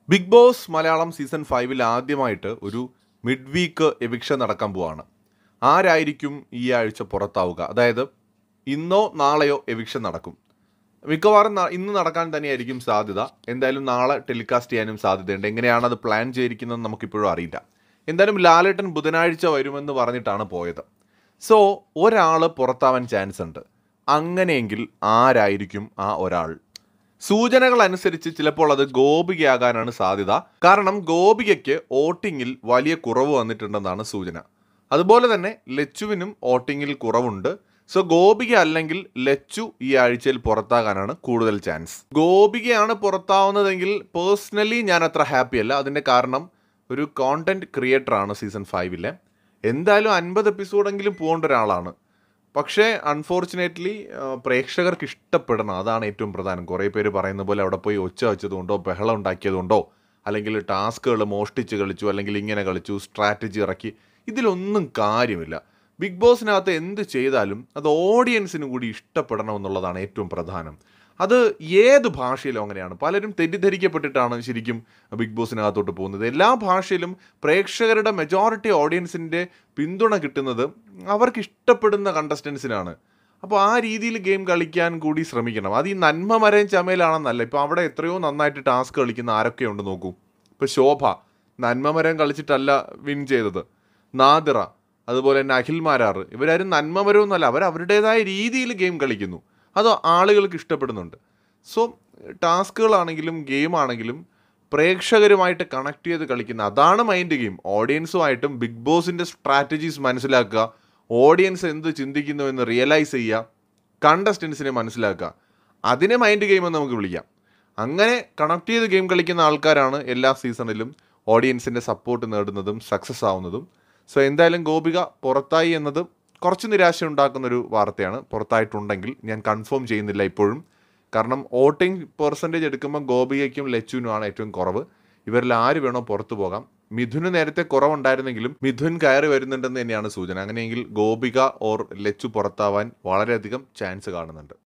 big boss Malayalam season ഫൈവിൽ ആദ്യമായിട്ട് ഒരു മിഡ് വീക്ക് എവിക്ഷൻ നടക്കാൻ പോവാണ് ആരായിരിക്കും ഈ ആഴ്ച പുറത്താവുക അതായത് ഇന്നോ നാളെയോ എവിക്ഷൻ നടക്കും മിക്കവാറും ന- ഇന്ന് നടക്കാൻ തന്നെയായിരിക്കും സാധ്യത എന്തായാലും നാളെ ടെലികാസ്റ്റ് ചെയ്യാനും സാധ്യതയുണ്ട് എങ്ങനെയാണ് അത് പ്ലാൻ ചെയ്തിരിക്കുന്നത് നമുക്കിപ്പോഴും അറിയില്ല എന്തായാലും ലാലേട്ടൻ ബുധനാഴ്ച വരുമെന്ന് പറഞ്ഞിട്ടാണ് പോയത് സോ ഒരാൾ പുറത്താവാൻ ചാൻസ് ഉണ്ട് അങ്ങനെയെങ്കിൽ ആരായിരിക്കും ആ ഒരാൾ സൂചനകൾ അനുസരിച്ച് ചിലപ്പോൾ അത് ഗോപികയാകാനാണ് സാധ്യത കാരണം ഗോപികയ്ക്ക് വോട്ടിങ്ങിൽ വലിയ കുറവ് വന്നിട്ടുണ്ടെന്നാണ് സൂചന അതുപോലെ തന്നെ ലച്ചുവിനും വോട്ടിങ്ങിൽ കുറവുണ്ട് സോ ഗോപിക അല്ലെങ്കിൽ ലച്ചു ഈ ആഴ്ചയിൽ പുറത്താകാനാണ് കൂടുതൽ ചാൻസ് ഗോപികയാണ് പുറത്താവുന്നതെങ്കിൽ പേഴ്സണലി ഞാൻ അത്ര ഹാപ്പി അല്ല അതിൻ്റെ കാരണം ഒരു കോണ്ടന്റ് ക്രിയേറ്റർ ആണ് സീസൺ ഫൈവിലെ എന്തായാലും അൻപത് എപ്പിസോഡെങ്കിലും പോകേണ്ട ഒരാളാണ് പക്ഷേ അൺഫോർച്ചുനേറ്റ്ലി പ്രേക്ഷകർക്ക് ഇഷ്ടപ്പെടണം അതാണ് ഏറ്റവും പ്രധാനം കുറേ പേര് പറയുന്ന പോലെ അവിടെ പോയി ഒച്ച വെച്ചതുകൊണ്ടോ ബഹളം ഉണ്ടാക്കിയതുകൊണ്ടോ അല്ലെങ്കിൽ ടാസ്കുകൾ മോഷ്ടിച്ച് കളിച്ചു അല്ലെങ്കിൽ ഇങ്ങനെ കളിച്ചു സ്ട്രാറ്റജി ഇറക്കി ഇതിലൊന്നും കാര്യമില്ല ബിഗ് ബോസിനകത്ത് എന്ത് ചെയ്താലും അത് ഓഡിയൻസിന് കൂടി ഇഷ്ടപ്പെടണം എന്നുള്ളതാണ് ഏറ്റവും പ്രധാനം അത് ഏത് ഭാഷയിലും അങ്ങനെയാണ് പലരും തെറ്റിദ്ധരിക്കപ്പെട്ടിട്ടാണ് ശരിക്കും ബിഗ് ബോസിനകത്തോട്ട് പോകുന്നത് എല്ലാ ഭാഷയിലും പ്രേക്ഷകരുടെ മെജോറിറ്റി ഓഡിയൻസിൻ്റെ പിന്തുണ കിട്ടുന്നത് അവർക്ക് ഇഷ്ടപ്പെടുന്ന കണ്ടസ്റ്റൻസിനാണ് അപ്പോൾ ആ രീതിയിൽ ഗെയിം കളിക്കാൻ കൂടി ശ്രമിക്കണം അത് ഈ നന്മ മരം ചമയിലാണെന്നല്ല ഇപ്പോൾ അവിടെ എത്രയോ നന്നായിട്ട് ടാസ്ക് കളിക്കുന്ന ആരൊക്കെയുണ്ട് നോക്കൂ ഇപ്പോൾ ശോഭ നന്മ മരം കളിച്ചിട്ടല്ല വിൻ ചെയ്തത് നാദിറ അതുപോലെ തന്നെ അഖിൽ മാരാറ് ഇവരാരും നന്മ മരമൊന്നുമല്ല അവർ അവരുടേതായ രീതിയിൽ ഗെയിം കളിക്കുന്നു അത് ആളുകൾക്ക് ഇഷ്ടപ്പെടുന്നുണ്ട് സോ ടാസ്കുകളാണെങ്കിലും ഗെയിം ആണെങ്കിലും പ്രേക്ഷകരുമായിട്ട് കണക്ട് ചെയ്ത് കളിക്കുന്ന അതാണ് മൈൻഡ് ഗെയിം ഓഡിയൻസുമായിട്ടും ബിഗ് ബോസിൻ്റെ സ്ട്രാറ്റജീസ് മനസ്സിലാക്കുക ഓഡിയൻസ് എന്ത് ചിന്തിക്കുന്നു എന്ന് റിയലൈസ് ചെയ്യുക കണ്ടസ്റ്റൻസിനെ മനസ്സിലാക്കുക അതിനെ മൈൻഡ് ഗെയിം എന്ന് നമുക്ക് വിളിക്കാം അങ്ങനെ കണക്ട് ചെയ്ത് ഗെയിം കളിക്കുന്ന ആൾക്കാരാണ് എല്ലാ സീസണിലും ഓഡിയൻസിൻ്റെ സപ്പോർട്ട് നേടുന്നതും സക്സസ് ആവുന്നതും സോ എന്തായാലും ഗോപിക പുറത്തായി എന്നത് കുറച്ച് നിരാശ ഉണ്ടാക്കുന്നൊരു വാർത്തയാണ് പുറത്തായിട്ടുണ്ടെങ്കിൽ ഞാൻ കൺഫേം ചെയ്യുന്നില്ല ഇപ്പോഴും കാരണം വോട്ടിംഗ് പെർസെൻറ്റേജ് എടുക്കുമ്പോൾ ഗോപികയ്ക്കും ലച്ചുവിനുമാണ് ഏറ്റവും കുറവ് ഇവരിൽ ആര് വേണോ പുറത്തു പോകാം മിഥുന് നേരത്തെ കുറവുണ്ടായിരുന്നെങ്കിലും മിഥുൻ കയറി വരുന്നുണ്ടെന്ന് തന്നെയാണ് സൂചന അങ്ങനെയെങ്കിൽ ഗോപിക ഓർ ലച്ചു പുറത്താവാൻ വളരെയധികം ചാൻസ് കാണുന്നുണ്ട്